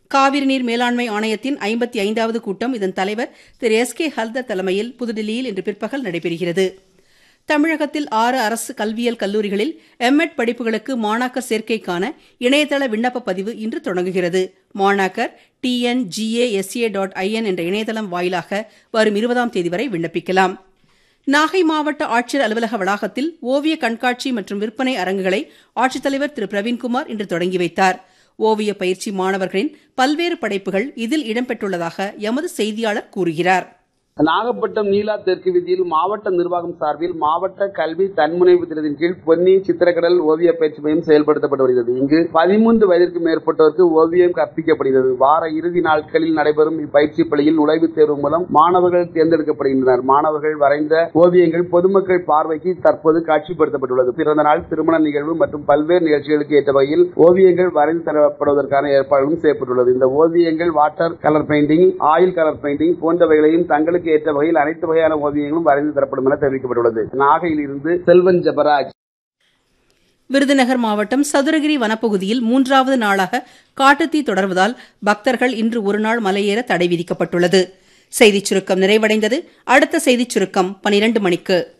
காவிரி நீர் மேலாண்மை ஆணையத்தின் ஐம்பத்தி ஐந்தாவது கூட்டம் இதன் தலைவர் திரு எஸ் கே ஹல்தர் தலைமையில் புதுடில்லியில் இன்று பிற்பகல் நடைபெறுகிறது தமிழகத்தில் ஆறு அரசு கல்வியியல் கல்லூரிகளில் எம்எட் படிப்புகளுக்கு மாணாக்கர் சேர்க்கைக்கான இணையதள விண்ணப்ப பதிவு இன்று தொடங்குகிறது மாணாக்கர் டிஎன்ஜிஏஎஸ்ஏ டாட் ஐஎன் என்ற இணையதளம் வாயிலாக வரும் இருபதாம் தேதி வரை விண்ணப்பிக்கலாம் நாகை மாவட்ட ஆட்சியர் அலுவலக வளாகத்தில் ஓவிய கண்காட்சி மற்றும் விற்பனை அரங்குகளை ஆட்சித்தலைவர் திரு பிரவீன்குமார் இன்று தொடங்கி வைத்தார் ஓவிய பயிற்சி மாணவர்களின் பல்வேறு படைப்புகள் இதில் இடம்பெற்றுள்ளதாக எமது செய்தியாளர் கூறுகிறார் நாகப்பட்டினம் நீலா தெற்கு வீதியில் மாவட்ட நிர்வாகம் சார்பில் மாவட்ட கல்வி தன்முனைவு திட்டத்தின் கீழ் பொன்னி சித்திரக்கடல் ஓவிய பயிற்சி மையம் செயல்படுத்தப்பட்டு வருகிறது இங்கு பதிமூன்று வயதிற்கு மேற்பட்டோருக்கு ஓவியம் கற்பிக்கப்படுகிறது வார இறுதி நாட்களில் நடைபெறும் இப்பயிற்சி பள்ளியில் நுழைவுத் தேர்வு மூலம் மாணவர்கள் தேர்ந்தெடுக்கப்படுகின்றனர் மாணவர்கள் வரைந்த ஓவியங்கள் பொதுமக்கள் பார்வைக்கு தற்போது காட்சிப்படுத்தப்பட்டுள்ளது பிறந்த நாள் திருமண நிகழ்வு மற்றும் பல்வேறு நிகழ்ச்சிகளுக்கு ஏற்ற வகையில் ஓவியங்கள் வரைந்து தரப்படுவதற்கான ஏற்பாடுகளும் செய்யப்பட்டுள்ளது இந்த ஓவியங்கள் water colour painting oil colour painting போன்றவைகளையும் தங்களுக்கு ஏற்ற வகையில் அனைத்து வகையான ஓவியங்களும் வரைந்து தரப்படும் என தெரிவிக்கப்பட்டுள்ளது நாகையில் இருந்து செல்வன் ஜபராஜ் விருதுநகர் மாவட்டம் சதுரகிரி வனப்பகுதியில் மூன்றாவது நாளாக காட்டுத்தீ தொடர்வதால் பக்தர்கள் இன்று ஒருநாள் மலையேற தடை விதிக்கப்பட்டுள்ளது செய்திச் சுருக்கம் நிறைவடைந்தது அடுத்த செய்திச் சுருக்கம் பனிரண்டு மணிக்கு